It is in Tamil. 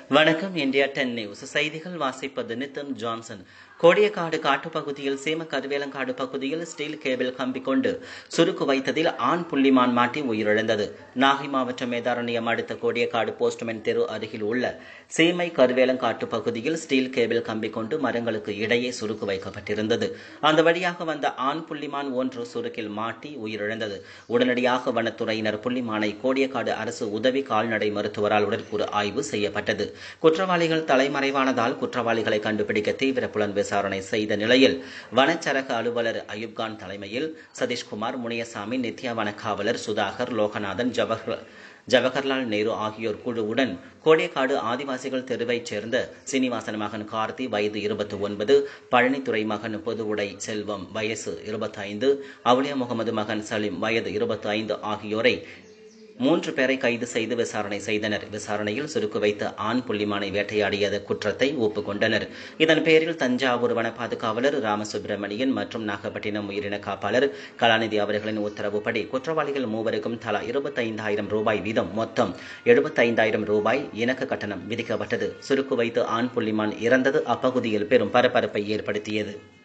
வணக்கம் இந்தியா டென் நியூஸ் செய்திகள் வாசிப்பது நித்தன் ஜான்சன் கோடியக்காடு காட்டுப்பகுதியில் சீம கருவேலங்காடு பகுதியில் ஸ்டீல் கேபிள் கம்பி கொண்டு சுருக்கு வைத்ததில் ஆண் புள்ளிமான் மாட்டி உயிரிழந்தது நாகை மாவட்டம் மேதாரண்யம் அடுத்த கோடியக்காடு போஸ்ட்மேன் தெரு அருகில் உள்ள சீமை கருவேலங்காட்டு பகுதியில் ஸ்டீல் கேபிள் கம்பி கொண்டு மரங்களுக்கு இடையே சுருக்கு வைக்கப்பட்டிருந்தது அந்த வழியாக வந்த ஆண் புள்ளிமான் ஒன்று சுருக்கில் மாட்டி உயிரிழந்தது உடனடியாக வனத்துறையினர் புள்ளிமானை கோடியக்காடு அரசு உதவி கால்நடை மருத்துவரால் உடற்கூறு ஆய்வு செய்யப்பட்டது குற்றவாளிகள் தலைமறைவானதால் குற்றவாளிகளை கண்டுபிடிக்க தீவிர புலன் விசாரணை செய்த நிலையில் வனச்சரக அலுவலர் அயூப்கான் தலைமையில் சதீஷ்குமார் முனியசாமி நித்யா வன காவலர் சுதாகர் லோகநாதன் ஜவஹர் ஜவஹர்லால் நேரு ஆகியோர் குழுவுடன் கோடியக்காடு ஆதிவாசிகள் தெருவைச் சேர்ந்த சீனிவாசன் மகன் கார்த்தி வயது இருபத்தி ஒன்பது பழனித்துறை மகன் பொதுவுடை செல்வம் வயசு இருபத்தைந்து அவுலியா முகமது மகன் சலீம் வயது இருபத்தி ஐந்து ஆகியோரை மூன்று பேரை கைது செய்து விசாரணை செய்தனர் விசாரணையில் சுருக்கு வைத்த ஆண் புள்ளிமானை வேட்டையாடியது குற்றத்தை ஒப்புக்கொண்டனர் இதன் பேரில் தஞ்சாவூர் வன பாதுகாவலர் ராமசுப்பிரமணியன் மற்றும் நாகப்பட்டினம் உயிரின காப்பாளர் கலாநிதி அவர்களின் உத்தரவுப்படி குற்றவாளிகள் மூவருக்கும் தலா இருபத்தைந்தாயிரம் ரூபாய் வீதம் மொத்தம் எழுபத்தைந்தாயிரம் ரூபாய் இணக்க கட்டணம் விதிக்கப்பட்டது சுருக்கு வைத்து ஆண் புள்ளிமான் இறந்தது அப்பகுதியில் பெரும் பரபரப்பை ஏற்படுத்தியது